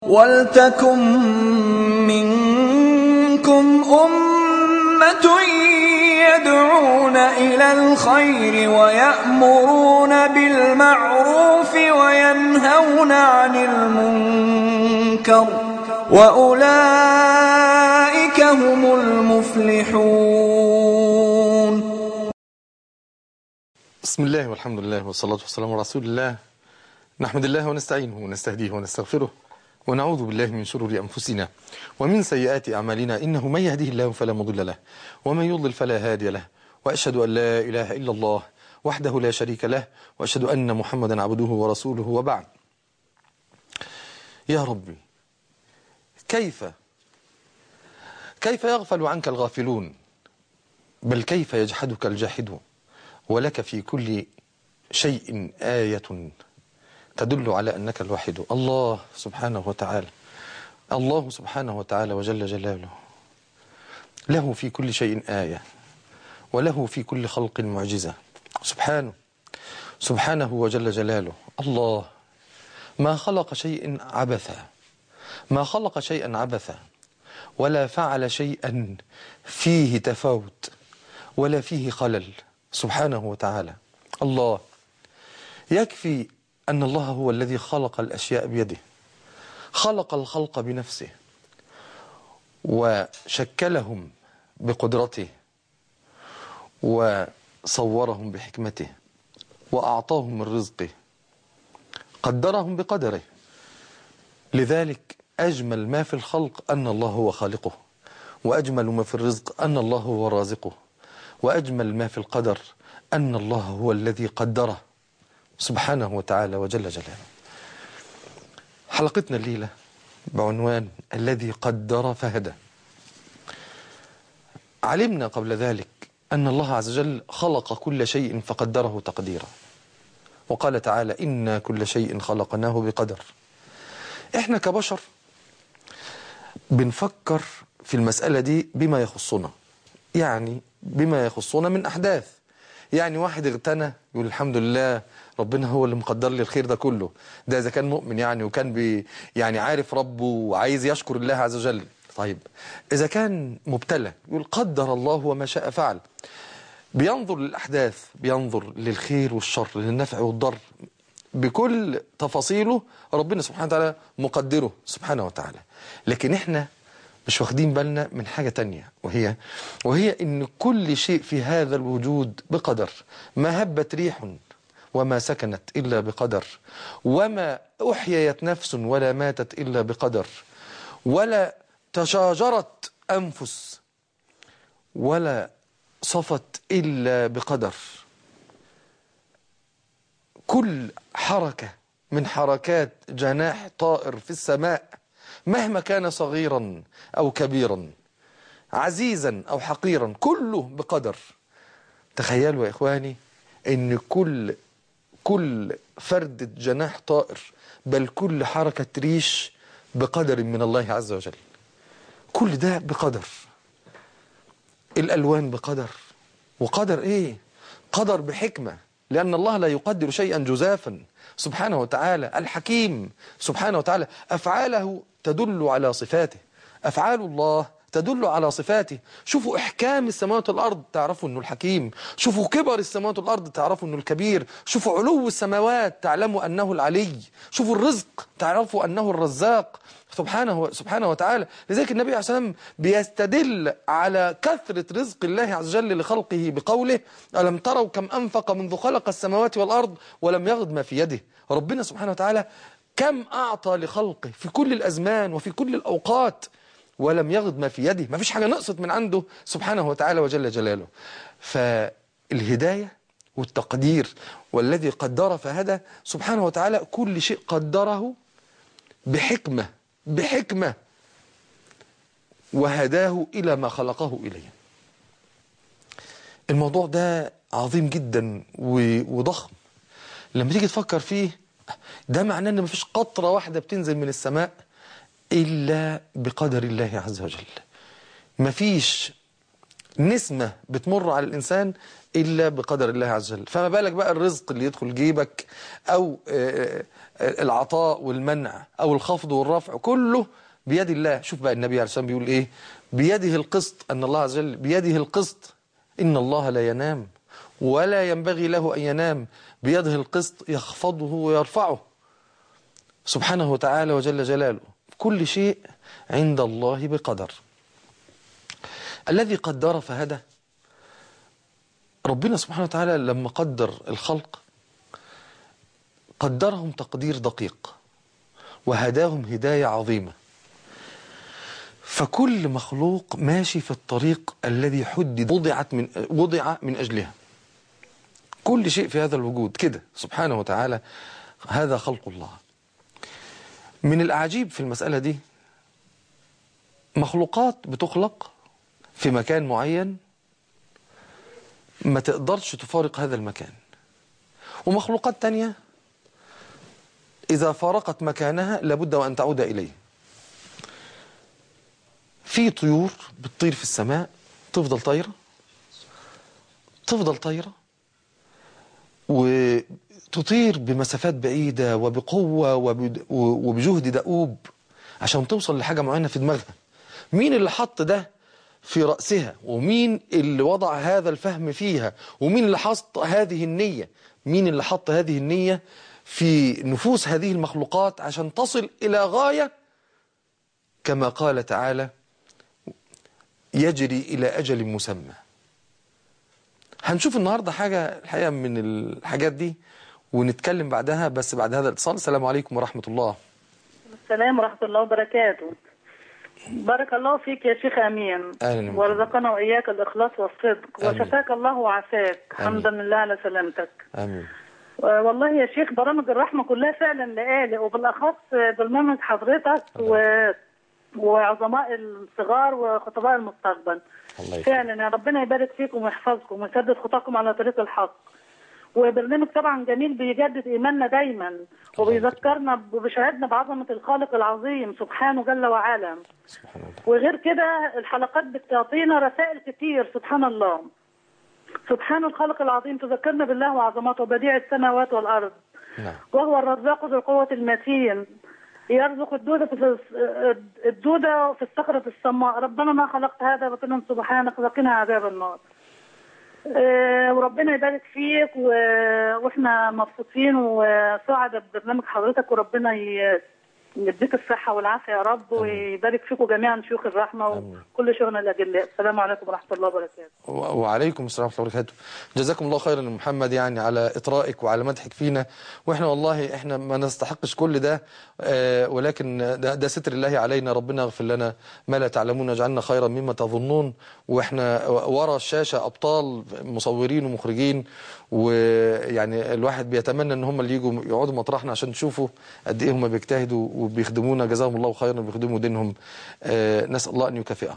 وَلْتَكُن مِّنكُمْ أُمَّةٌ يَدْعُونَ إِلَى الْخَيْرِ وَيَأْمُرُونَ بِالْمَعْرُوفِ وَيَنْهَوْنَ عَنِ الْمُنكَرِ ۚ وَأُولَٰئِكَ هُمُ الْمُفْلِحُونَ بسم الله والحمد لله والصلاة والسلام على رسول الله نحمد الله ونستعينه ونستهديه ونستغفره ونعوذ بالله من شرور أنفسنا ومن سيئات أعمالنا إنه من يهديه الله فلا مضل له ومن يضلل فلا هادي له وأشهد أن لا إله إلا الله وحده لا شريك له وأشهد أن محمدا عبده ورسوله وبعد يا ربي كيف كيف يغفل عنك الغافلون بل كيف يجحدك الجاحدون ولك في كل شيء آية تدل على أنك الواحد الله سبحانه وتعالى الله سبحانه وتعالى وجل جلاله له في كل شيء آية وله في كل خلق معجزة سبحانه سبحانه وجل جلاله الله ما خلق شيء عبثا ما خلق شيئا عبثا ولا فعل شيئا فيه تفاوت ولا فيه خلل سبحانه وتعالى الله يكفي أن الله هو الذي خلق الأشياء بيده خلق الخلق بنفسه وشكلهم بقدرته وصورهم بحكمته وأعطاهم من رزقه قدرهم بقدره لذلك أجمل ما في الخلق أن الله هو خالقه وأجمل ما في الرزق أن الله هو رازقه وأجمل ما في القدر أن الله هو الذي قدره سبحانه وتعالى وجل جلاله حلقتنا الليلة بعنوان الذي قدر فهدى علمنا قبل ذلك أن الله عز وجل خلق كل شيء فقدره تقديرا وقال تعالى إنا كل شيء خلقناه بقدر إحنا كبشر بنفكر في المسألة دي بما يخصنا يعني بما يخصنا من أحداث يعني واحد اغتنى يقول الحمد لله ربنا هو اللي مقدر لي الخير ده كله ده إذا كان مؤمن يعني وكان بي يعني عارف ربه وعايز يشكر الله عز وجل طيب إذا كان مبتلى يقول قدر الله وما شاء فعل بينظر للأحداث بينظر للخير والشر للنفع والضر بكل تفاصيله ربنا سبحانه وتعالى مقدره سبحانه وتعالى لكن احنا مش واخدين بالنا من حاجة تانية وهي وهي ان كل شيء في هذا الوجود بقدر ما هبت ريح وما سكنت إلا بقدر وما أحييت نفس ولا ماتت إلا بقدر ولا تشاجرت أنفس ولا صفت إلا بقدر كل حركة من حركات جناح طائر في السماء مهما كان صغيرا أو كبيرا عزيزا أو حقيرا كله بقدر تخيلوا يا إخواني أن كل كل فردة جناح طائر بل كل حركة ريش بقدر من الله عز وجل كل ده بقدر الألوان بقدر وقدر إيه قدر بحكمة لأن الله لا يقدر شيئا جزافا سبحانه وتعالى الحكيم سبحانه وتعالى أفعاله تدل على صفاته أفعال الله تدل على صفاته شوفوا إحكام السماوات والأرض تعرفوا أنه الحكيم شوفوا كبر السماوات والأرض تعرفوا أنه الكبير شوفوا علو السماوات تعلموا أنه العلي شوفوا الرزق تعرفوا أنه الرزاق سبحانه سبحانه وتعالى لذلك النبي عليه الصلاة والسلام بيستدل على كثرة رزق الله عز وجل لخلقه بقوله ألم تروا كم أنفق منذ خلق السماوات والأرض ولم يغض ما في يده ربنا سبحانه وتعالى كم أعطى لخلقه في كل الأزمان وفي كل الأوقات ولم يغض ما في يده ما فيش حاجة نقصت من عنده سبحانه وتعالى وجل جلاله فالهداية والتقدير والذي قدر فهدى سبحانه وتعالى كل شيء قدره بحكمة بحكمة وهداه إلى ما خلقه إليه الموضوع ده عظيم جدا وضخم لما تيجي تفكر فيه ده معناه ان مفيش قطرة واحدة بتنزل من السماء إلا بقدر الله عز وجل مفيش نسمة بتمر على الإنسان إلا بقدر الله عز وجل فما بالك بقى الرزق اللي يدخل جيبك أو آه، آه، العطاء والمنع أو الخفض والرفع كله بيد الله شوف بقى النبي عليه الصلاة والسلام بيقول إيه بيده القسط أن الله عز وجل بيده القسط إن الله لا ينام ولا ينبغي له أن ينام بيده القسط يخفضه ويرفعه سبحانه وتعالى وجل جلاله كل شيء عند الله بقدر الذي قدر فهدى ربنا سبحانه وتعالى لما قدر الخلق قدرهم تقدير دقيق وهداهم هداية عظيمة فكل مخلوق ماشي في الطريق الذي حدد وضعت من وضع من أجلها كل شيء في هذا الوجود كده سبحانه وتعالى هذا خلق الله من الأعجيب في المسألة دي مخلوقات بتخلق في مكان معين ما تقدرش تفارق هذا المكان ومخلوقات تانية إذا فارقت مكانها لابد وأن تعود إليه في طيور بتطير في السماء تفضل طايرة تفضل طايرة وتطير بمسافات بعيدة وبقوة وبد- وبجهد دؤوب عشان توصل لحاجة معينة في دماغها مين اللي حط ده في رأسها ومين اللي وضع هذا الفهم فيها ومين اللي حط هذه النية مين اللي حط هذه النية في نفوس هذه المخلوقات عشان تصل إلى غاية كما قال تعالى يجري إلى أجل مسمى هنشوف النهاردة حاجة الحقيقة من الحاجات دي ونتكلم بعدها بس بعد هذا الاتصال السلام عليكم ورحمة الله السلام ورحمة الله وبركاته بارك الله فيك يا شيخ أمين أهلا وسهلا. ورزقنا وإياك الإخلاص والصدق آمين. وشفاك الله وعافاك آمين. حمدا لله على سلامتك آمين و- والله يا شيخ برامج الرحمة كلها فعلا لآلئ وبالأخص برنامج حضرتك و... وعظماء الصغار وخطباء المستقبل الله يكرمك فعلا يا ربنا يبارك فيكم ويحفظكم ويسدد خطاكم على طريق الحق وبرنامج طبعا جميل بيجدد ايماننا دايما وبيذكرنا وبيشهدنا بعظمه الخالق العظيم سبحانه جل وعلا سبحان الله وغير كده الحلقات بتعطينا رسائل كتير سبحان الله سبحان الخالق العظيم تذكرنا بالله وعظمته بديع السماوات والارض نعم وهو الرزاق ذو القوة المتين يرزق الدودة في الدودة في الصخرة الصماء ربنا ما خلقت هذا باطلا سبحانك وقنا عذاب النار آه، وربنا يبارك فيك و... واحنا مبسوطين وسعداء ببرنامج حضرتك وربنا ي... يديك الصحة والعافية يا رب ويبارك فيكم جميعا شيوخ الرحمة آمين. وكل شيخنا الأجلاء السلام عليكم ورحمة الله وبركاته و- وعليكم السلام ورحمة الله وبركاته جزاكم الله خيرا يا محمد يعني على إطرائك وعلى مدحك فينا وإحنا والله إحنا ما نستحقش كل ده آه، ولكن ده, ده ستر الله علينا ربنا يغفر لنا ما لا تعلمون يجعلنا خيرا مما تظنون وإحنا ورا الشاشة أبطال مصورين ومخرجين ويعني الواحد بيتمنى ان هم اللي يجوا يقعدوا مطرحنا عشان تشوفوا قد ايه هم بيجتهدوا وبيخدمونا جزاهم الله خيرا وبيخدموا دينهم آه، نسال الله ان يكافئهم.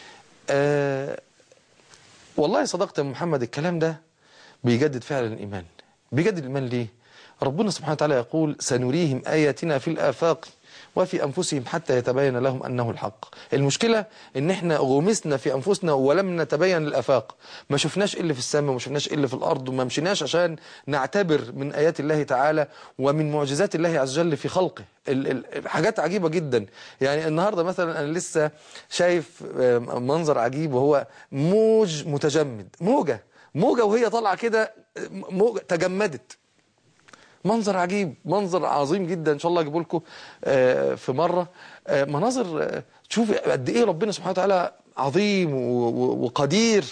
آه، والله صدقت يا محمد الكلام ده بيجدد فعلا الإيمان بيجدد الإيمان ليه ربنا سبحانه وتعالى يقول سنريهم آياتنا في الآفاق وفي أنفسهم حتى يتبين لهم أنه الحق المشكلة إن إحنا غمسنا في أنفسنا ولم نتبين الآفاق ما شفناش إلا في السماء وما شفناش إلا في الأرض وما مشيناش عشان نعتبر من آيات الله تعالى ومن معجزات الله عز وجل في خلقه ال- ال- حاجات عجيبة جدا يعني النهاردة مثلا أنا لسه شايف آه، منظر عجيب وهو موج متجمد موجة موجة وهي طالعة كده آه، موجة تجمدت منظر عجيب منظر عظيم جدا ان شاء الله اجيبه لكم آه، في مره آه، مناظر آه، تشوف قد ايه ربنا سبحانه وتعالى عظيم و- و- وقدير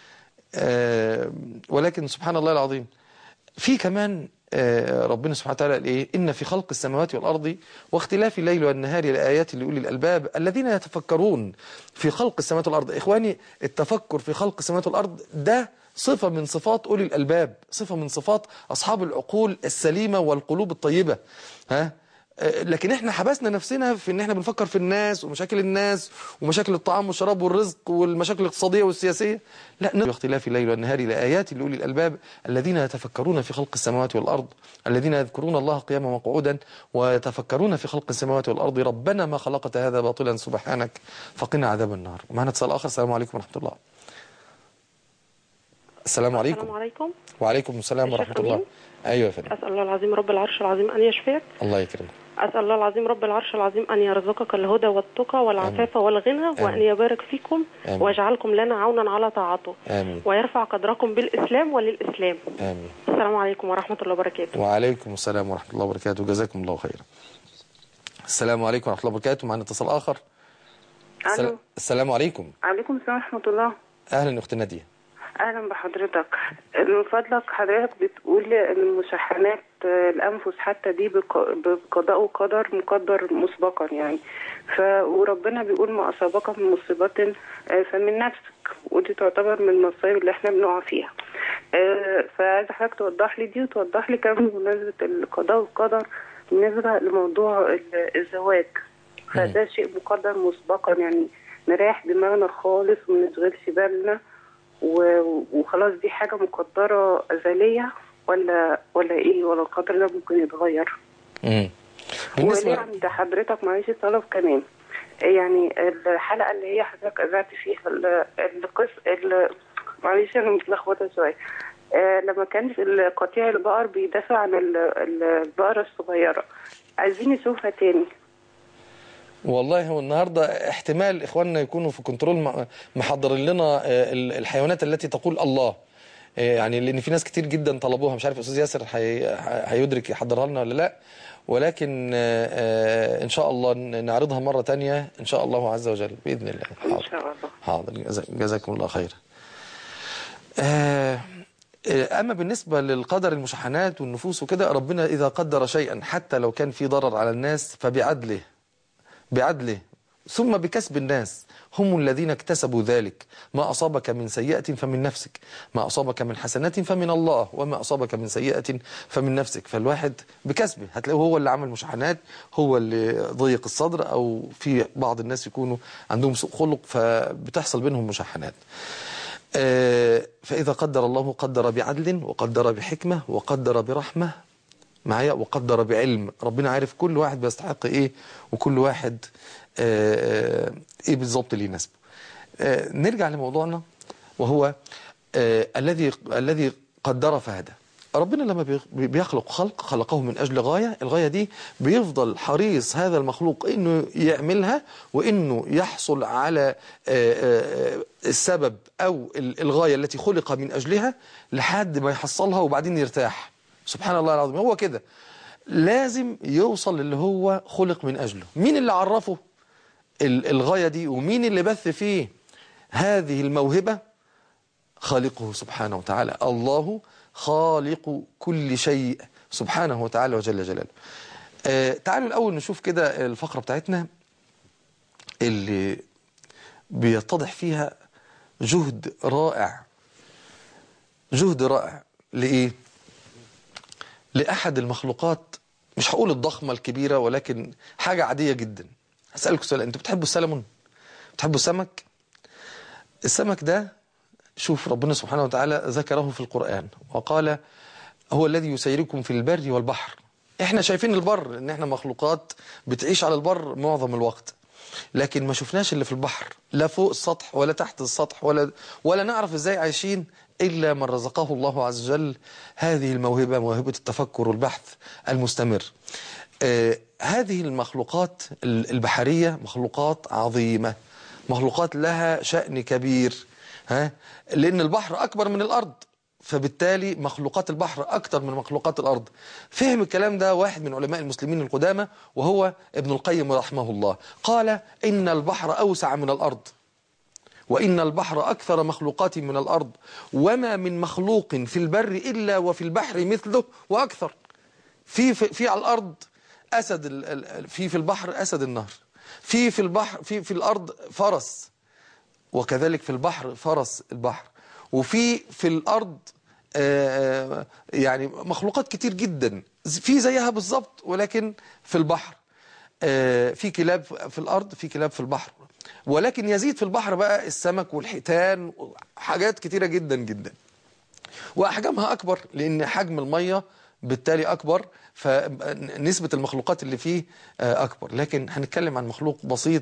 آه، ولكن سبحان الله العظيم في كمان آه، ربنا سبحانه وتعالى قال ايه ان في خلق السماوات والارض واختلاف الليل والنهار لايات لاولي الالباب الذين يتفكرون في خلق السماوات والارض اخواني التفكر في خلق السماوات والارض ده صفة من صفات أولي الألباب صفة من صفات أصحاب العقول السليمة والقلوب الطيبة ها آه، لكن احنا حبسنا نفسنا في ان احنا بنفكر في الناس ومشاكل الناس ومشاكل الطعام والشراب والرزق والمشاكل الاقتصادية والسياسية لا نرى اختلاف الليل والنهار لآيات لأولي الألباب الذين يتفكرون في خلق السماوات والأرض الذين يذكرون الله قياما وقعودا ويتفكرون في خلق السماوات والأرض ربنا ما خلقت هذا باطلا سبحانك فقنا عذاب النار ومعنا اتصال آخر السلام عليكم ورحمة الله السلام عليكم السلام عليكم وعليكم السلام الشيخ ورحمة الله أمين. أيوة يا فندم أسأل الله العظيم رب العرش العظيم أن يشفيك الله يكرمك أسأل الله العظيم رب العرش العظيم أن يرزقك الهدى والتقى والعفاف والغنى وأن يبارك فيكم آمين. ويجعلكم لنا عونا على طاعته آمين ويرفع قدركم بالإسلام وللإسلام آمين السلام عليكم ورحمة الله وبركاته وعليكم السلام ورحمة الله وبركاته جزاكم الله خيرا السلام عليكم ورحمة الله وبركاته معنا اتصال آخر السل- الو السلام عليكم عليكم السلام ورحمة الله أهلا أخت نادية أهلا بحضرتك من فضلك حضرتك بتقول إن المشاحنات آه، الأنفس حتى دي بق- بقضاء وقدر مقدر مسبقا يعني ف وربنا بيقول ما أصابك من مصيبة آه، فمن نفسك ودي تعتبر من المصايب اللي احنا بنقع فيها آه، فعايزة حضرتك توضح لي دي وتوضح لي كمان بمناسبة القضاء والقدر بالنسبة لموضوع ال- الزواج فده شيء مقدر مسبقا يعني نريح دماغنا خالص وما نشغلش بالنا و- وخلاص دي حاجة مقدرة أزلية ولا ولا إيه ولا القدر ده ممكن يتغير مم. وليه بالنسبة عند حضرتك معلش طلب كمان يعني الحلقة اللي هي حضرتك أذعت فيها ال- القص ال- معلش أنا متلخبطة شوية آه، لما كان في القطيع البقر بيدافع عن ال- ال- البقرة الصغيرة عايزين نشوفها تاني والله هو النهاردة احتمال إخواننا يكونوا في كنترول م- محضرين لنا آه، ال- الحيوانات التي تقول الله آه، يعني لأن في ناس كتير جدا طلبوها مش عارف أستاذ ياسر هي- هيدرك يحضرها لنا ولا لا ولكن آه، آه، إن شاء الله ن- نعرضها مرة تانية إن شاء الله عز وجل بإذن الله إن حاضر شاء الله حاضر جزا- جزاكم الله خيرا آه، آه، أما بالنسبة للقدر المشاحنات والنفوس وكده ربنا إذا قدر شيئا حتى لو كان في ضرر على الناس فبعدله بعدله ثم بكسب الناس هم الذين اكتسبوا ذلك ما أصابك من سيئة فمن نفسك ما أصابك من حسنات فمن الله وما أصابك من سيئة فمن نفسك فالواحد بكسبه هتلاقيه هو اللي عمل مشاحنات هو اللي ضيق الصدر أو في بعض الناس يكونوا عندهم سوء خلق فبتحصل بينهم مشاحنات آه، فإذا قدر الله قدر بعدل وقدر بحكمة وقدر برحمة معايا وقدر بعلم ربنا عارف كل واحد بيستحق ايه وكل واحد آه، آه، ايه بالظبط اللي يناسبه آه، نرجع لموضوعنا وهو آه، الذي الذي قدر فهدى ربنا لما بيخ- بيخلق خلق خلقه من أجل غاية الغاية دي بيفضل حريص هذا المخلوق إنه يعملها وإنه يحصل على آه، آه، السبب أو ال- الغاية التي خلق من أجلها لحد ما يحصلها وبعدين يرتاح سبحان الله العظيم هو كده لازم يوصل للي هو خلق من أجله مين اللي عرفه ال- الغاية دي ومين اللي بث فيه هذه الموهبة خالقه سبحانه وتعالى الله خالق كل شيء سبحانه وتعالى وجل جلاله آه تعالوا الأول نشوف كده الفقرة بتاعتنا اللي بيتضح فيها جهد رائع جهد رائع لإيه لأحد المخلوقات مش هقول الضخمة الكبيرة ولكن حاجة عادية جدا هسألكم سؤال أنتوا بتحبوا السلمون بتحبوا السمك السمك ده شوف ربنا سبحانه وتعالى ذكره في القرآن وقال هو الذي يسيركم في البر والبحر احنا شايفين البر ان احنا مخلوقات بتعيش على البر معظم الوقت لكن ما شفناش اللي في البحر لا فوق السطح ولا تحت السطح ولا ولا نعرف ازاي عايشين الا من رزقه الله عز وجل هذه الموهبه موهبه التفكر والبحث المستمر. آه هذه المخلوقات البحريه مخلوقات عظيمه مخلوقات لها شأن كبير ها لأن البحر أكبر من الأرض فبالتالي مخلوقات البحر أكتر من مخلوقات الأرض فهم الكلام ده واحد من علماء المسلمين القدامى وهو ابن القيم رحمه الله قال إن البحر أوسع من الأرض وإن البحر أكثر مخلوقات من الأرض وما من مخلوق في البر إلا وفي البحر مثله وأكثر في في, في على الأرض أسد في في البحر أسد النهر في في البحر في في الأرض فرس وكذلك في البحر فرس البحر وفي في الأرض آه يعني مخلوقات كتير جدا في زيها بالظبط ولكن في البحر آه في كلاب في الأرض في كلاب في البحر ولكن يزيد في البحر بقى السمك والحيتان وحاجات كتيرة جدا جدا وأحجامها أكبر لأن حجم المية بالتالي أكبر فنسبة المخلوقات اللي فيه أكبر لكن هنتكلم عن مخلوق بسيط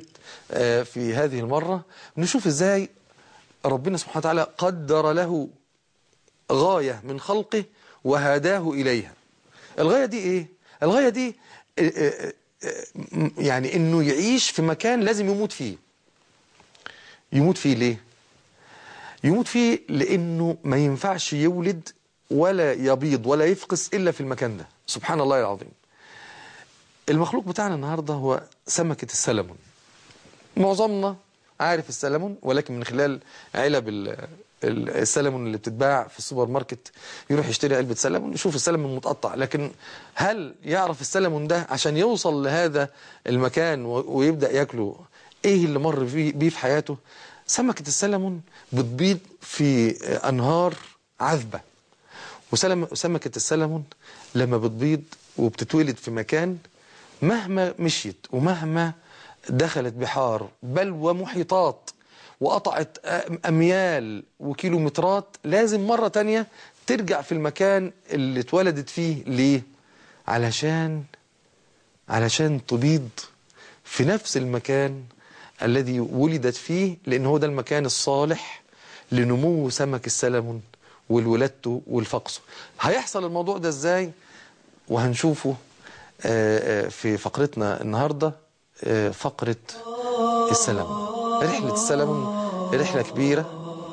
في هذه المرة نشوف إزاي ربنا سبحانه وتعالى قدر له غاية من خلقه وهداه إليها الغاية دي إيه؟ الغاية دي آه، آه، آه، يعني إنه يعيش في مكان لازم يموت فيه يموت فيه ليه؟ يموت فيه لأنه ما ينفعش يولد ولا يبيض ولا يفقس إلا في المكان ده سبحان الله العظيم المخلوق بتاعنا النهاردة هو سمكة السلمون معظمنا عارف السلمون ولكن من خلال علب ال- ال- السلمون اللي بتتباع في السوبر ماركت يروح يشتري علبة سلمون يشوف السلمون متقطع لكن هل يعرف السلمون ده عشان يوصل لهذا المكان و- ويبدأ ياكله ايه اللي مر بيه بيه في حياته سمكة السلمون بتبيض في أنهار عذبة وسلم سمكة السلمون لما بتبيض وبتتولد في مكان مهما مشيت ومهما دخلت بحار بل ومحيطات وقطعت أميال وكيلومترات لازم مرة تانية ترجع في المكان اللي اتولدت فيه ليه؟ علشان علشان تبيض في نفس المكان الذي ولدت فيه لأن هو ده المكان الصالح لنمو سمك السلمون والولادته والفقسه هيحصل الموضوع ده ازاي وهنشوفه آه، آه، في فقرتنا النهاردة آه، فقرة السلمون رحلة السلمون رحلة كبيرة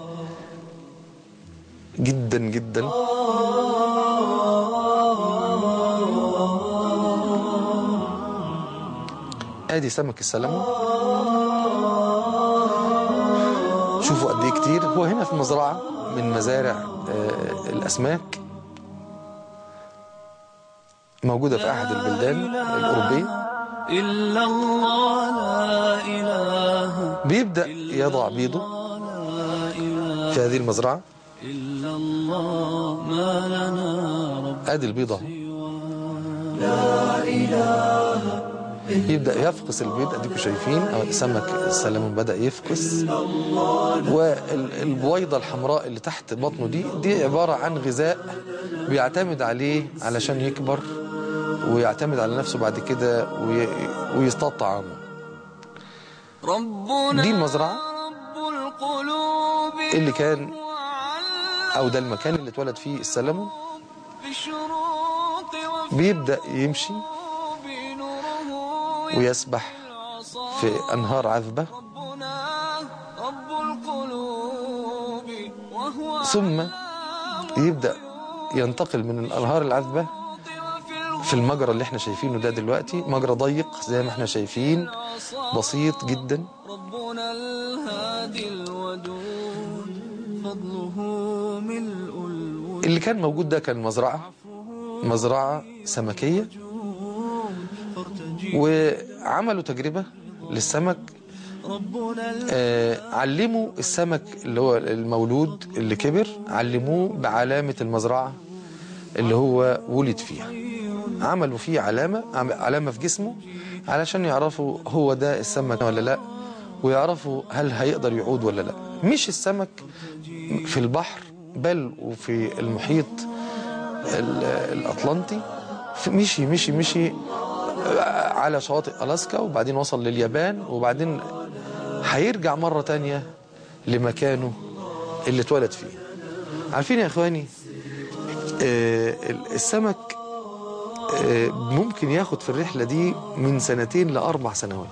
جدا جدا ادي سمك السلمون شوفوا قد ايه كتير هو هنا في مزرعة من مزارع آه، الاسماك موجودة في احد البلدان الاوروبية إلا الله لا إله بيبدأ يضع بيضه لا إله في هذه المزرعة إلا الله ما لنا رب ادي البيضة يبدأ يفقس البيض اديكم شايفين أهو سمك السلمون بدأ يفقس والبويضة الحمراء اللي تحت بطنه دي دي عبارة عن غذاء بيعتمد عليه علشان يكبر ويعتمد على نفسه بعد كده وي- ويصطاد طعامه ربنا دي المزرعة رب القلوب اللي كان وعلم أو ده المكان اللي اتولد فيه السلمون بالشروق وفي بيبدأ يمشي نوره ويسبح في أنهار عذبة ربنا رب القلوب وهو ثم يبدأ ينتقل من الأنهار العذبة وفي في المجرى اللي احنا شايفينه ده دلوقتي مجرى ضيق زي ما احنا شايفين بسيط جدا ربنا الهادي الودود فضله ملء الوجود اللي كان موجود ده كان مزرعة مزرعة سمكية وعملوا تجربة للسمك ربنا آه علموا السمك اللي هو المولود اللي كبر علموه بعلامة المزرعة اللي هو ولد فيها عملوا فيه علامة عم- علامة في جسمه علشان يعرفوا هو ده السمك ولا لا ويعرفوا هل هيقدر يعود ولا لا مش السمك في البحر بل وفي المحيط ال- الأطلنطي في- مشي مشي مشي على شواطئ ألاسكا وبعدين وصل لليابان وبعدين هيرجع مرة تانية لمكانه اللي اتولد فيه عارفين يا إخواني آه، السمك آه، ممكن ياخد في الرحلة دي من سنتين لأربع سنوات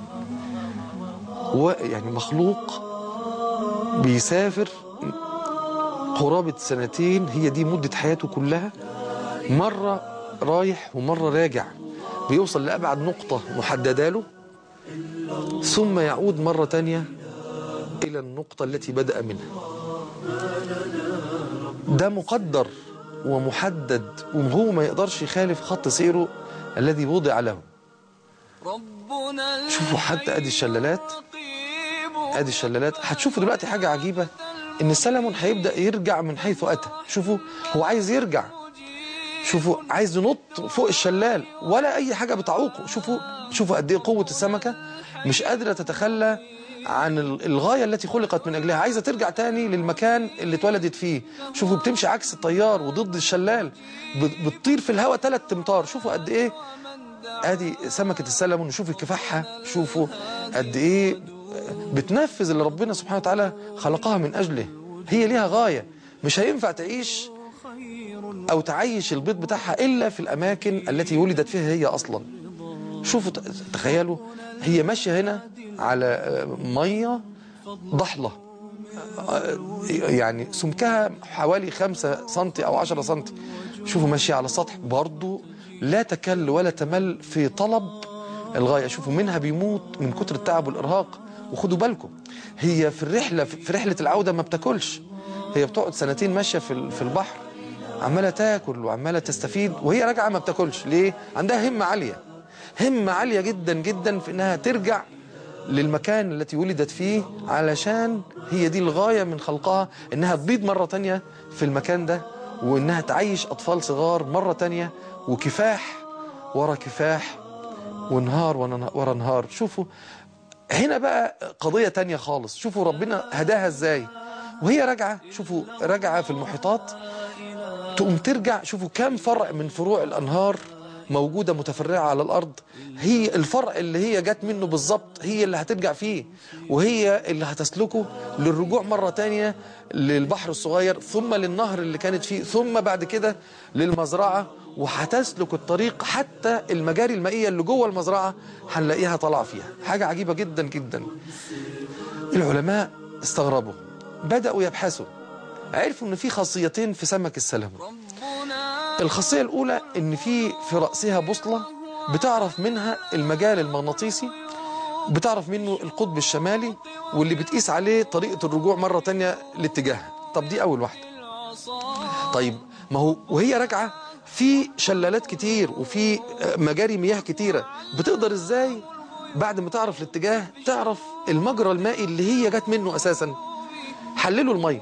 ويعني مخلوق بيسافر قرابة سنتين هي دي مدة حياته كلها مرة رايح ومرة راجع بيوصل لأبعد نقطة محددة له ثم يعود مرة تانية إلى النقطة التي بدأ منها ده مقدر ومحدد وهو ما يقدرش يخالف خط سيره الذي وضع له ربنا شوفوا حتى ادي الشلالات الرقيب ادي الشلالات هتشوفوا دلوقتي حاجة عجيبة ان السلمون هيبدأ يرجع من حيث اتى شوفوا هو عايز يرجع شوفوا عايز ينط فوق الشلال ولا اي حاجة بتعوقه شوفوا شوفوا قد ايه قوة السمكة مش قادرة تتخلى عن ال- الغاية التي خلقت من أجلها عايزة ترجع تاني للمكان اللي اتولدت فيه شوفوا بتمشي عكس التيار وضد الشلال بت- بتطير في الهواء ثلاث امتار شوفوا قد ايه ادي سمكة السلمون شوفوا كفاحها شوفوا قد ايه بتنفذ اللي ربنا سبحانه وتعالى خلقها من اجله هي ليها غاية مش هينفع تعيش او تعيش البيض بتاعها الا في الاماكن التي ولدت فيها هي اصلا شوفوا ت- تخيلوا هي ماشيه هنا على آه، ميه ضحله آه، يعني سمكها حوالي خمسة سنتي أو عشرة سنتي شوفوا ماشية على السطح برضو لا تكل ولا تمل في طلب الغاية شوفوا منها بيموت من كتر التعب والإرهاق وخدوا بالكم هي في الرحلة في رحلة العودة ما بتاكلش هي بتقعد سنتين ماشية في ال- في البحر عمالة تاكل وعمالة تستفيد وهي راجعة ما بتاكلش ليه؟ عندها همة عالية همة عالية جدا جدا في انها ترجع للمكان التي ولدت فيه علشان هي دي الغاية من خلقها انها تبيض مرة تانية في المكان ده وانها تعيش اطفال صغار مرة تانية وكفاح ورا كفاح ونهار ون- ورا نهار شوفوا هنا بقى قضية تانية خالص شوفوا ربنا هداها ازاي وهي راجعة شوفوا راجعة في المحيطات تقوم ترجع شوفوا كم فرع من فروع الأنهار موجودة متفرعة على الأرض هي الفرع اللي هي جت منه بالظبط هي اللي هترجع فيه وهي اللي هتسلكه للرجوع مرة تانية للبحر الصغير ثم للنهر اللي كانت فيه ثم بعد كده للمزرعة وهتسلك الطريق حتى المجاري المائية اللي جوه المزرعة هنلاقيها طالعة فيها حاجة عجيبة جدا جدا العلماء استغربوا بدأوا يبحثوا عرفوا ان في خاصيتين في سمك السلمون الخاصية الأولى إن في في رأسها بوصلة بتعرف منها المجال المغناطيسي بتعرف منه القطب الشمالي واللي بتقيس عليه طريقة الرجوع مرة تانية لاتجاهها طب دي أول واحدة طيب ما هو وهي راجعة في شلالات كتير وفي آه، مجاري مياه كتيرة بتقدر إزاي بعد ما تعرف الاتجاه تعرف المجرى المائي اللي هي جت منه أساسا حللوا المية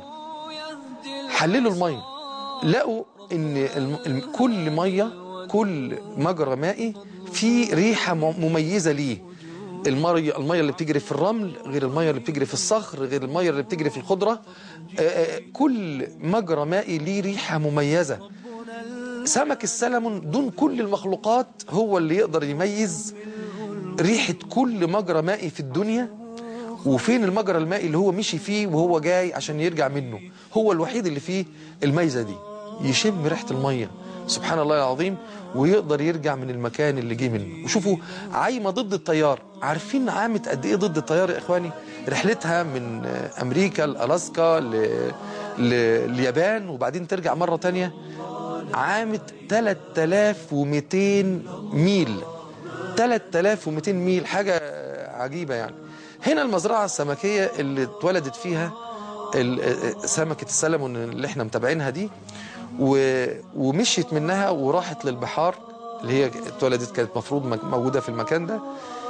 حللوا المية لقوا ان الم... الم... كل ميه كل مجرى مائي فيه ريحه م- مميزه ليه الميه الميه اللي بتجري في الرمل غير الميه اللي بتجري في الصخر غير الميه اللي بتجري في الخضره آه، آه، كل مجرى مائي ليه ريحه مميزه سمك السلمون دون كل المخلوقات هو اللي يقدر يميز ريحه كل مجرى مائي في الدنيا وفين المجرى المائي اللي هو مشي فيه وهو جاي عشان يرجع منه هو الوحيد اللي فيه الميزة دي يشم ريحة المية سبحان الله العظيم ويقدر يرجع من المكان اللي جه منه وشوفوا عايمة ضد التيار عارفين عامة قد ايه ضد التيار يا اخواني رحلتها من آه، امريكا لالاسكا ل... ل... اليابان وبعدين ترجع مرة تانية عامة 3200 ميل 3200 ميل حاجة عجيبة يعني هنا المزرعة السمكية اللي اتولدت فيها ال- سمكة السلمون اللي احنا متابعينها دي و- ومشيت منها وراحت للبحار اللي هي اتولدت كانت مفروض مك- موجودة في المكان ده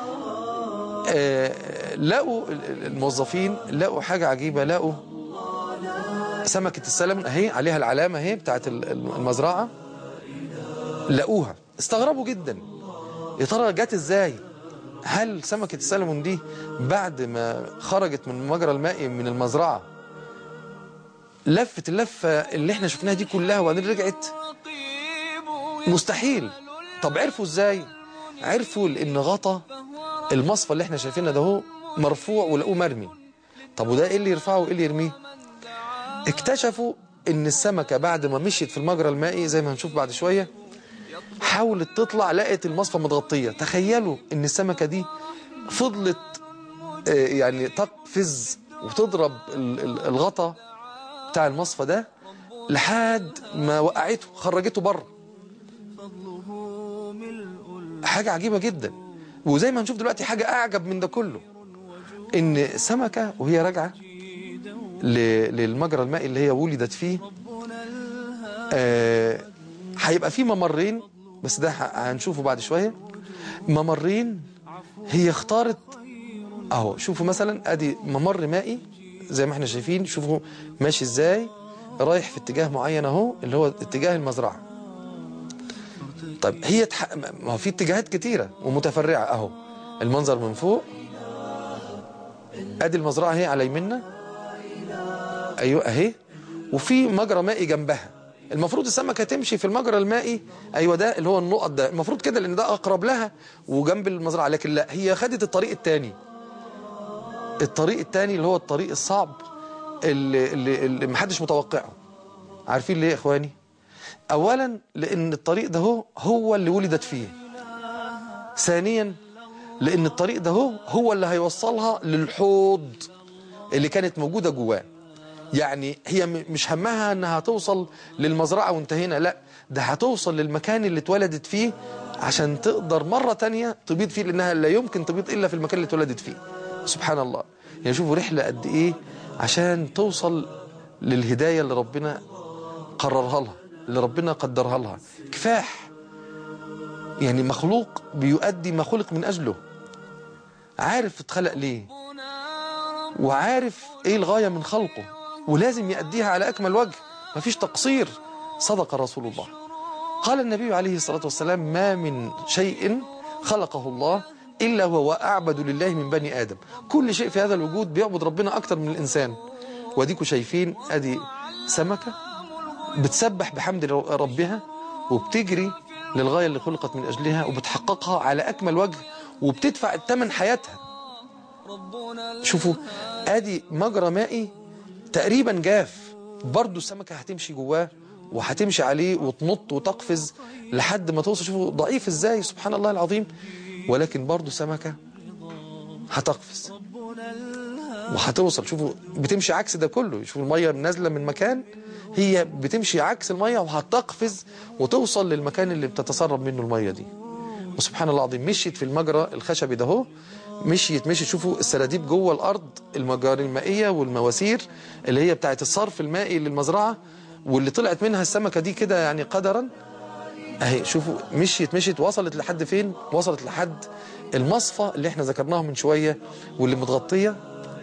آه، لقوا ال- ال- الموظفين لقوا حاجة عجيبة لقوا سمكة السلمون اهي عليها العلامة اهي بتاعت ال- المزرعة لقوها استغربوا جدا يا ترى جت ازاي هل سمكة السلمون دي بعد ما خرجت من المجرى المائي من المزرعة لفت اللفة اللي احنا شفناها دي كلها وبعدين رجعت مستحيل طب عرفوا ازاي عرفوا لان غطا المصفى اللي احنا شايفينها ده هو مرفوع ولقوه مرمي طب وده ايه اللي يرفعه وايه اللي يرميه اكتشفوا ان السمكة بعد ما مشيت في المجرى المائي زي ما هنشوف بعد شوية حاولت تطلع لقت المصفى متغطية تخيلوا ان السمكة دي فضلت آه، يعني تقفز وتضرب ال- ال- الغطا بتاع المصفى ده لحد ما وقعته خرجته بره حاجة عجيبة جدا وزي ما هنشوف دلوقتي حاجة أعجب من ده كله إن سمكة وهي راجعة ل- للمجرى المائي اللي هي ولدت فيه آه، هيبقى في ممرين بس ده ه- هنشوفه بعد شوية ممرين هي اختارت اهو شوفوا مثلا ادي ممر مائي زي ما احنا شايفين شوفوا ماشي ازاي رايح في اتجاه معين اهو اللي هو اتجاه المزرعة طيب هي تح... ما هو في اتجاهات كتيرة ومتفرعة اهو المنظر من فوق ادي المزرعة اهي على يمنا ايوه اهي وفي مجرى مائي جنبها المفروض السمكة تمشي في المجرى المائي ايوه ده اللي هو النقط ده المفروض كده لان ده اقرب لها وجنب المزرعة لكن لا هي خدت الطريق التاني الطريق التاني اللي هو الطريق الصعب اللي, اللي, اللي محدش متوقعه عارفين ليه يا إخواني أولا لأن الطريق ده هو, هو اللي ولدت فيه ثانيا لأن الطريق ده هو, هو اللي هيوصلها للحوض اللي كانت موجودة جواه يعني هي م- مش همها انها توصل للمزرعة وانتهينا لا ده هتوصل للمكان اللي اتولدت فيه عشان تقدر مرة تانية تبيض فيه لانها لا يمكن تبيض الا في المكان اللي اتولدت فيه سبحان الله يعني شوفوا رحلة قد ايه عشان توصل للهداية اللي ربنا قررها لها اللي ربنا قدرها لها كفاح يعني مخلوق بيؤدي ما خلق من اجله عارف اتخلق ليه وعارف ايه الغاية من خلقه ولازم يأديها على أكمل وجه مفيش تقصير صدق رسول الله قال النبي عليه الصلاة والسلام ما من شيء خلقه الله إلا وهو أعبد لله من بني آدم كل شيء في هذا الوجود بيعبد ربنا أكتر من الإنسان وديكوا شايفين أدي سمكة بتسبح بحمد ربها وبتجري للغاية اللي خلقت من أجلها وبتحققها على أكمل وجه وبتدفع الثمن حياتها شوفوا ادي مجرى مائي تقريبا جاف برضو السمكة هتمشي جواه وهتمشي عليه وتنط وتقفز لحد ما توصل شوفوا ضعيف ازاي سبحان الله العظيم ولكن برضو سمكة هتقفز وهتوصل شوفوا بتمشي عكس ده كله شوفوا المية نازلة من مكان هي بتمشي عكس المية وهتقفز وتوصل للمكان اللي بتتسرب منه المية دي وسبحان الله العظيم مشيت في المجرى الخشبي ده اهو مشيت مشيت شوفوا السراديب جوه الارض المجاري المائيه والمواسير اللي هي بتاعت الصرف المائي للمزرعه واللي طلعت منها السمكه دي كده يعني قدرا اهي شوفوا مشيت مشيت وصلت لحد فين وصلت لحد المصفى اللي احنا ذكرناها من شويه واللي متغطيه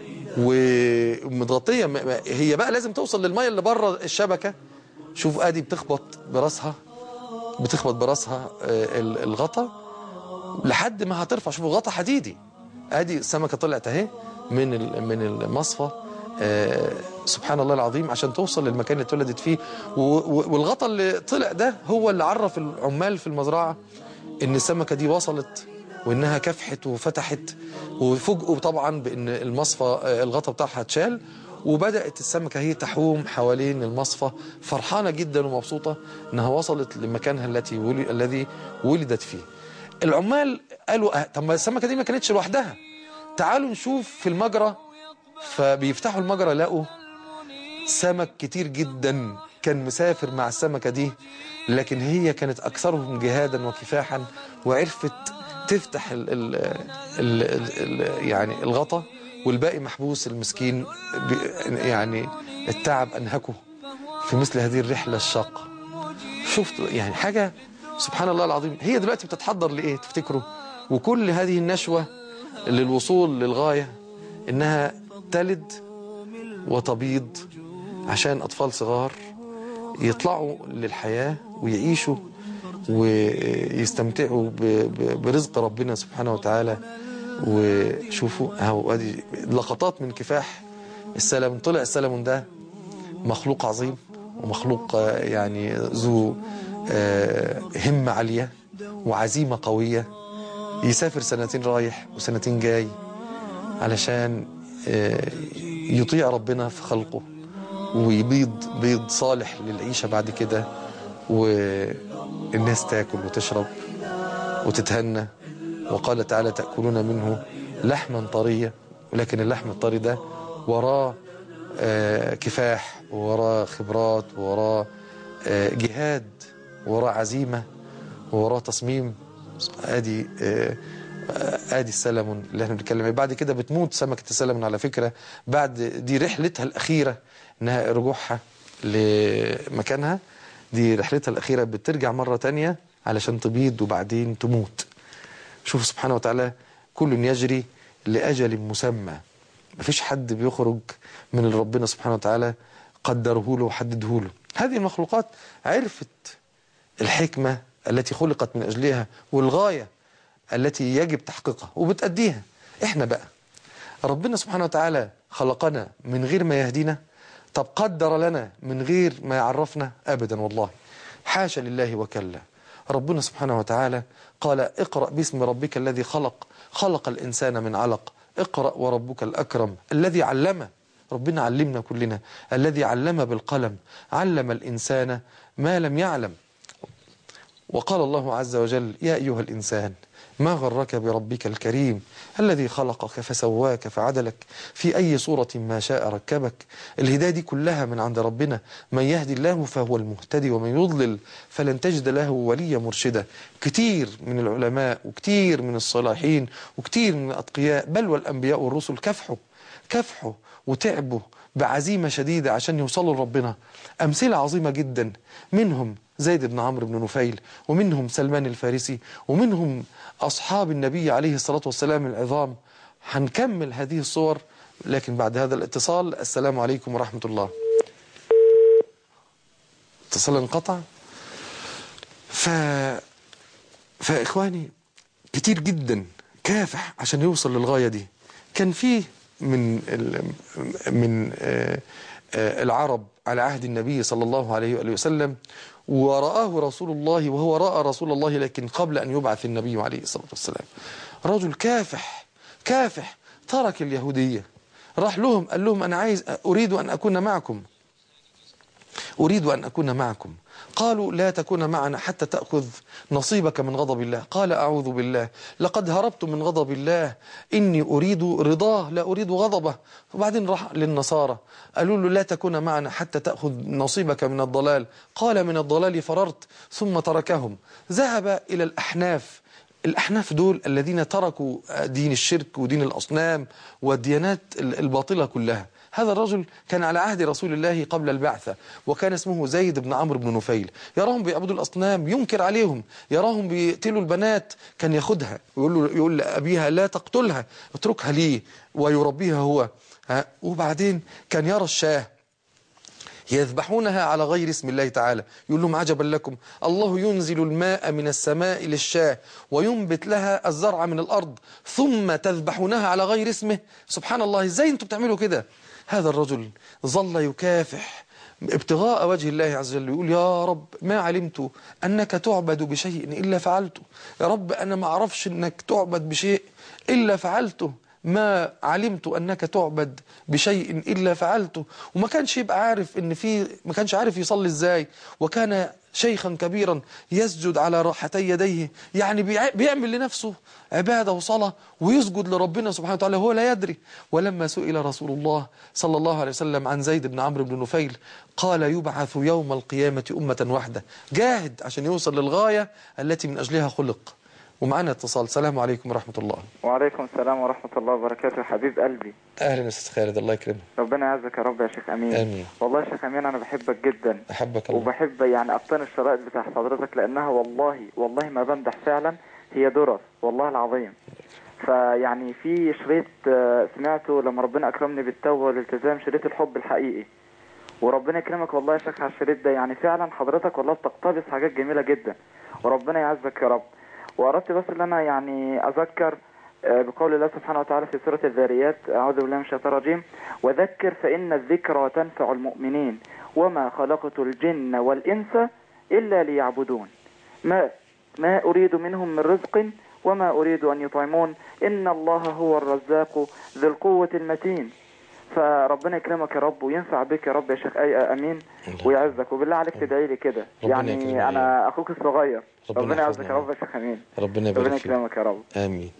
ومتغطيه م- م- هي بقى لازم توصل للميه اللي بره الشبكه شوف ادي بتخبط براسها بتخبط براسها آه، ال- الغطا لحد ما هترفع شوفوا غطا حديدي ادي السمكه طلعت اهي من ال- من المصفى آه، سبحان الله العظيم عشان توصل للمكان اللي اتولدت فيه و- و- والغطا اللي طلع ده هو اللي عرف العمال في المزرعه ان السمكه دي وصلت وانها كفحت وفتحت وفوجئوا طبعا بان المصفى آه، الغطا بتاعها اتشال وبدات السمكه هي تحوم حوالين المصفى فرحانه جدا ومبسوطه انها وصلت لمكانها التي ولي الذي ولدت فيه العمال قالوا أه طب ما السمكه دي ما كانتش لوحدها تعالوا نشوف في المجرى فبيفتحوا المجرى لقوا سمك كتير جدا كان مسافر مع السمكة دي لكن هي كانت أكثرهم جهادا وكفاحا وعرفت تفتح ال ال ال ال ال يعني الغطا والباقي محبوس المسكين ب- يعني التعب أنهكه في مثل هذه الرحلة الشاقة شفت يعني حاجة سبحان الله العظيم هي دلوقتي بتتحضر لإيه تفتكروا وكل هذه النشوة للوصول للغاية إنها تلد وتبيض عشان أطفال صغار يطلعوا للحياة ويعيشوا ويستمتعوا ب- ب- برزق ربنا سبحانه وتعالى وشوفوا اهو ادي لقطات من كفاح السلمون طلع السلمون ده مخلوق عظيم ومخلوق آه، يعني ذو آه، همة عالية وعزيمة قوية يسافر سنتين رايح وسنتين جاي علشان آه، يطيع ربنا في خلقه ويبيض بيض صالح للعيشة بعد كده والناس تاكل وتشرب وتتهنى وقال تعالى تأكلون منه لحما طريا ولكن اللحم الطري ده وراه آه، كفاح ووراه خبرات ووراه آه، جهاد ووراه عزيمة ووراه تصميم ادي آه، ادي السلمون اللي احنا بنتكلم عليه بعد كده بتموت سمكة السلمون على فكرة بعد دي رحلتها الأخيرة انها رجوعها لمكانها دي رحلتها الأخيرة بترجع مرة تانية علشان تبيض وبعدين تموت شوف سبحانه وتعالى كل يجري لأجل مسمى مفيش حد بيخرج من اللي ربنا سبحانه وتعالى قدره له وحدده له هذه المخلوقات عرفت الحكمة التي خلقت من أجلها والغاية التي يجب تحقيقها وبتأديها احنا بقى ربنا سبحانه وتعالى خلقنا من غير ما يهدينا طب قدر لنا من غير ما يعرفنا أبدا والله حاشا لله وكلا ربنا سبحانه وتعالى قال اقرأ باسم ربك الذي خلق خلق الإنسان من علق اقرأ وربك الأكرم الذي علم ربنا علمنا كلنا الذي علم بالقلم علم الإنسان ما لم يعلم وقال الله عز وجل يا أيها الإنسان ما غرك بربك الكريم الذي خلقك فسواك فعدلك في أي صورة ما شاء ركبك الهداية دي كلها من عند ربنا من يهدي الله فهو المهتدي ومن يضلل فلن تجد له وليا مرشدا كتير من العلماء وكتير من الصالحين وكتير من الأتقياء بل والأنبياء والرسل كفحوا كفحوا وتعبوا بعزيمة شديدة عشان يوصلوا لربنا أمثلة عظيمة جدا منهم زيد بن عمرو بن نفيل ومنهم سلمان الفارسي ومنهم أصحاب النبي عليه الصلاة والسلام العظام هنكمل هذه الصور لكن بعد هذا الاتصال السلام عليكم ورحمة الله اتصال انقطع ف... فإخواني كتير جدا كافح عشان يوصل للغاية دي كان فيه من ال... من آه، آه، العرب على عهد النبي صلى الله عليه وآله وسلم ورآه رسول الله وهو رأى رسول الله لكن قبل أن يبعث النبي عليه الصلاة والسلام رجل كافح كافح ترك اليهودية راح لهم قال لهم أنا عايز أريد أن أكون معكم أريد أن أكون معكم قالوا لا تكون معنا حتى تأخذ نصيبك من غضب الله قال أعوذ بالله لقد هربت من غضب الله إني أريد رضاه لا أريد غضبه وبعدين راح للنصارى قالوا له لا تكون معنا حتى تأخذ نصيبك من الضلال قال من الضلال فررت ثم تركهم ذهب إلى الأحناف الأحناف دول الذين تركوا دين الشرك ودين الأصنام والديانات الباطلة كلها هذا الرجل كان على عهد رسول الله قبل البعثة وكان اسمه زيد بن عمرو بن نفيل يراهم بيعبدوا الأصنام ينكر عليهم يراهم بيقتلوا البنات كان ياخدها ويقول له يقول لأبيها لا تقتلها اتركها لي ويربيها هو ها وبعدين كان يرى الشاه يذبحونها على غير اسم الله تعالى يقول لهم عجبا لكم الله ينزل الماء من السماء للشاه وينبت لها الزرع من الأرض ثم تذبحونها على غير اسمه سبحان الله ازاي انتم بتعملوا كده هذا الرجل ظل يكافح ابتغاء وجه الله عز وجل يقول يا رب ما علمت أنك تعبد بشيء إلا فعلته يا رب أنا ما أعرفش أنك تعبد بشيء إلا فعلته ما علمت أنك تعبد بشيء إلا فعلته وما كانش يبقى عارف إن في ما كانش عارف يصلي إزاي وكان شيخا كبيرا يسجد على راحتي يديه يعني بيع- بيعمل لنفسه عبادة وصلاة ويسجد لربنا سبحانه وتعالى هو لا يدري ولما سئل رسول الله صلى الله عليه وسلم عن زيد بن عمرو بن نفيل قال يبعث يوم القيامة أمة واحدة جاهد عشان يوصل للغاية التي من أجلها خلق ومعنا اتصال سلام عليكم ورحمة الله وعليكم السلام ورحمة الله وبركاته حبيب قلبي أهلا أستاذ خالد الله يكرمك ربنا يعزك يا رب يا شيخ أمين آمين. والله يا شيخ أمين أنا بحبك جدا أحبك الله وبحب يعني أقتني الشرائط بتاع حضرتك لأنها والله والله ما بمدح فعلا هي درر والله العظيم فيعني في شريط آه، سمعته لما ربنا أكرمني بالتوبة والالتزام شريط الحب الحقيقي وربنا يكرمك والله يا شيخ على الشريط ده يعني فعلا حضرتك والله بتقتبس حاجات جميلة جدا وربنا يعزك يا رب وأردت بس ان أنا يعني أذكر آه، بقول الله سبحانه وتعالى في سورة الذاريات أعوذ بالله من الشيطان الرجيم وذكر فإن الذكرى تنفع المؤمنين وما خلقت الجن والإنس إلا ليعبدون ما ما أريد منهم من رزق وما أريد أن يطعمون إن الله هو الرزاق ذو القوة المتين فربنا يكرمك يا رب وينفع بك يا رب يا شيخ أي أمين ويعزك وبالله عليك تدعي لي كده ربنا يكرمك يعني يا أنا أخوك الصغير ربنا ربنا يعزك يحفظنا يا رب يا شيخ أمين ربنا يبارك ربنا فيك يكرمك يا رب آمين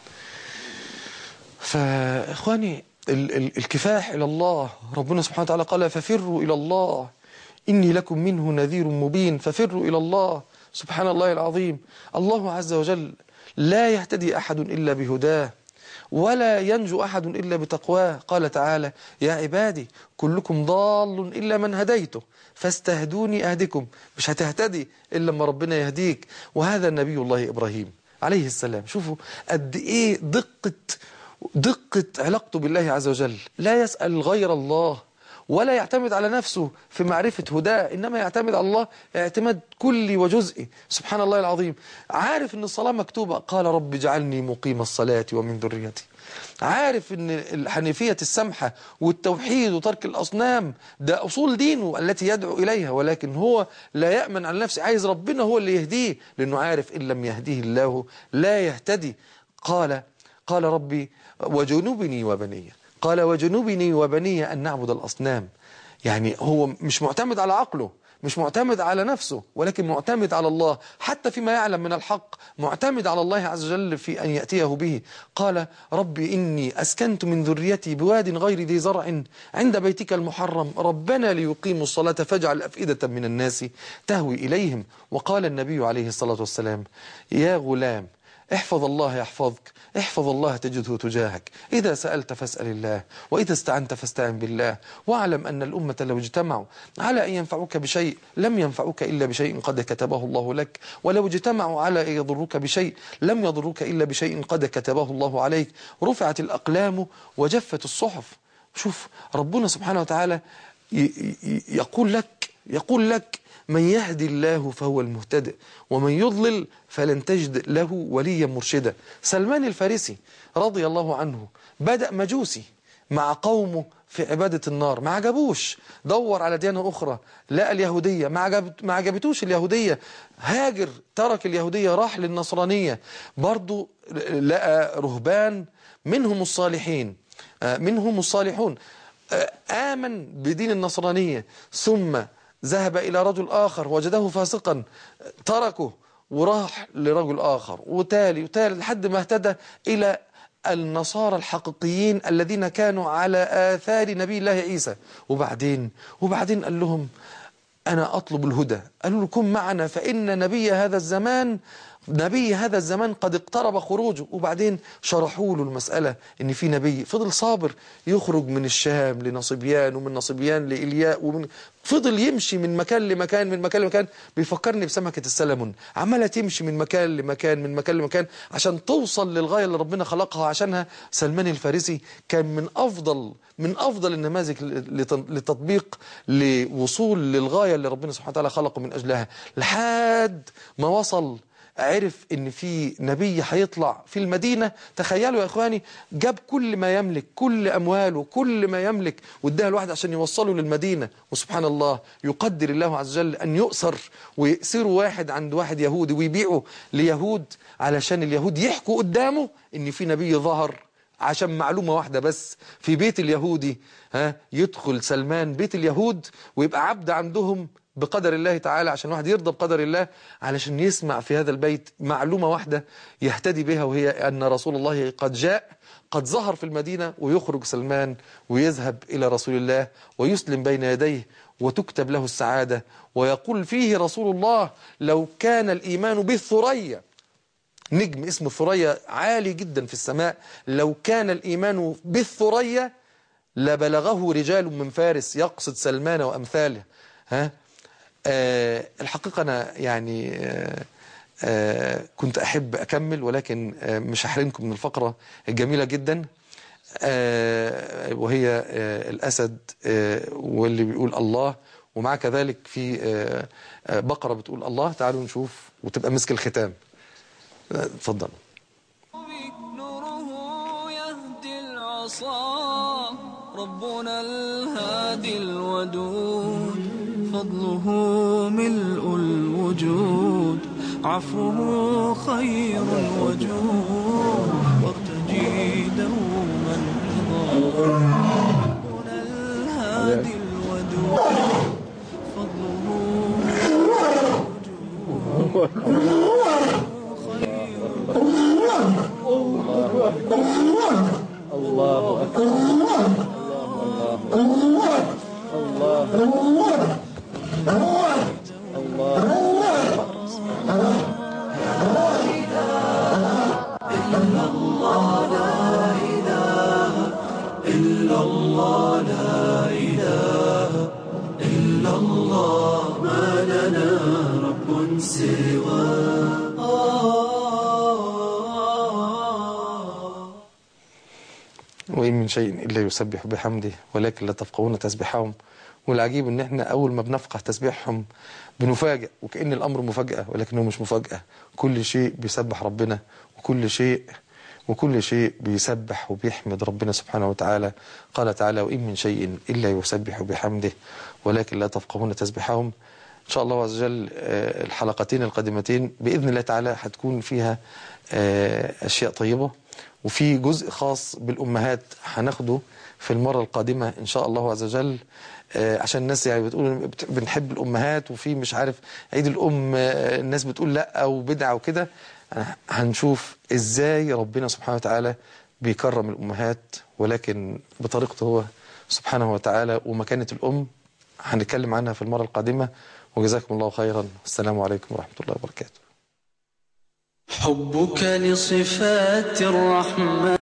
فإخواني ال ال الكفاح إلى الله ربنا سبحانه وتعالى قال ففروا إلى الله إني لكم منه نذير مبين ففروا إلى الله سبحان الله العظيم الله عز وجل لا يهتدي أحد إلا بهداه ولا ينجو أحد إلا بتقواه قال تعالى يا عبادي كلكم ضال إلا من هديته فاستهدوني أهدكم مش هتهتدي إلا لما ربنا يهديك وهذا نبي الله إبراهيم عليه السلام شوفوا قد إيه دقة دقة علاقته بالله عز وجل لا يسأل غير الله ولا يعتمد على نفسه في معرفة هداه إنما يعتمد على الله اعتماد كلي وجزئي سبحان الله العظيم عارف أن الصلاة مكتوبة قال رب اجعلني مقيم الصلاة ومن ذريتي عارف أن الحنيفية السمحة والتوحيد وترك الأصنام ده أصول دينه التي يدعو إليها ولكن هو لا يأمن على نفسه عايز ربنا هو اللي يهديه لأنه عارف إن لم يهديه الله لا يهتدي قال قال ربي وجنوبني وبني قال وجنوبني وبني أن نعبد الأصنام يعني هو مش معتمد على عقله مش معتمد على نفسه ولكن معتمد على الله حتى فيما يعلم من الحق معتمد على الله عز وجل في أن يأتيه به قال رب إني أسكنت من ذريتي بواد غير ذي زرع عند بيتك المحرم ربنا ليقيموا الصلاة فاجعل أفئدة من الناس تهوي إليهم وقال النبي عليه الصلاة والسلام يا غلام احفظ الله يحفظك احفظ الله تجده تجاهك إذا سألت فاسأل الله وإذا استعنت فاستعن بالله واعلم أن الأمة لو اجتمعوا على أن ينفعوك بشيء لم ينفعوك إلا بشيء قد كتبه الله لك ولو اجتمعوا على أن يضروك بشيء لم يضروك إلا بشيء قد كتبه الله عليك رفعت الأقلام وجفت الصحف شوف ربنا سبحانه وتعالى ي- ي- يقول لك يقول لك من يهدي الله فهو المهتدئ ومن يضلل فلن تجد له وليا مرشدا سلمان الفارسي رضي الله عنه بدأ مجوسي مع قومه في عبادة النار ما عجبوش دور على ديانة أخرى لقى اليهودية ما, عجب ما عجبتوش اليهودية هاجر ترك اليهودية راح للنصرانية برضو لقى رهبان منهم الصالحين آه، منهم الصالحون آه، آمن بدين النصرانية ثم ذهب إلى رجل آخر وجده فاسقا تركه وراح لرجل آخر وتالي وتالي لحد ما اهتدى إلى النصارى الحقيقيين الذين كانوا على آثار نبي الله عيسى وبعدين وبعدين قال لهم أنا أطلب الهدى قالوا له كن معنا فإن نبي هذا الزمان نبي هذا الزمان قد اقترب خروجه وبعدين شرحوا له المسألة إن في نبي فضل صابر يخرج من الشام لنصبيان ومن نصبيان لإلياء ومن فضل يمشي من مكان لمكان من مكان لمكان بيفكرني بسمكة السلمون عمالة تمشي من مكان لمكان من مكان لمكان عشان توصل للغاية اللي ربنا خلقها عشانها سلمان الفارسي كان من أفضل من أفضل النماذج لت- لتطبيق لوصول للغاية اللي ربنا سبحانه وتعالى خلقه من أجلها لحد ما وصل عرف ان في نبي هيطلع في المدينة تخيلوا يا اخواني جاب كل ما يملك كل امواله كل ما يملك واداها الواحد عشان يوصله للمدينة وسبحان الله يقدر الله عز وجل ان يؤسر ويأسروا واحد عند واحد يهودي ويبيعه ليهود علشان اليهود يحكوا قدامه ان في نبي ظهر عشان معلومة واحدة بس في بيت اليهودي ها يدخل سلمان بيت اليهود ويبقى عبد عندهم بقدر الله تعالى عشان واحد يرضى بقدر الله علشان يسمع في هذا البيت معلومة واحدة يهتدي بها وهي أن رسول الله قد جاء قد ظهر في المدينة ويخرج سلمان ويذهب إلى رسول الله ويسلم بين يديه وتكتب له السعادة ويقول فيه رسول الله لو كان الإيمان بالثريا نجم اسمه الثريا عالي جدا في السماء لو كان الإيمان بالثريا لبلغه رجال من فارس يقصد سلمان وأمثاله ها آه الحقيقة أنا يعني آه آه كنت أحب أكمل ولكن آه مش هحرمكم من الفقرة الجميلة جدا آه وهي آه الأسد آه واللي بيقول الله ومع كذلك في آه آه بقرة بتقول الله تعالوا نشوف وتبقى مسك الختام آه، اتفضل نوره يهدي العصا ربنا الهادي الودود فضله ملء الوجود عفوه خير الوجود وارتجي دوما رضا ربنا الهادي الودود فضله ملء الوجود خير وإن من شيء إلا يسبح بحمده ولكن لا تفقهون تسبيحهم والعجيب إن إحنا أول ما بنفقه تسبيحهم بنفاجئ وكأن الأمر مفاجأة ولكنه مش مفاجأة كل شيء بيسبح ربنا وكل شيء وكل شيء بيسبح وبيحمد ربنا سبحانه وتعالى قال تعالى وإن من شيء إلا يسبح بحمده ولكن لا تفقهون تسبيحهم إن شاء الله عز وجل آه، الحلقتين القادمتين بإذن الله تعالى هتكون فيها آه، أشياء طيبة وفي جزء خاص بالأمهات هناخده في المرة القادمة إن شاء الله عز وجل آه، عشان الناس يعني بتقول بت- بنحب الأمهات وفي مش عارف عيد الأم آه، الناس بتقول لا وبدعة وكده آه، هنشوف إزاي ربنا سبحانه وتعالى بيكرم الأمهات ولكن بطريقته هو سبحانه وتعالى ومكانة الأم هنتكلم عنها في المرة القادمة وجزاكم الله خيرا السلام عليكم ورحمة الله وبركاته حبك لصفات الرحمن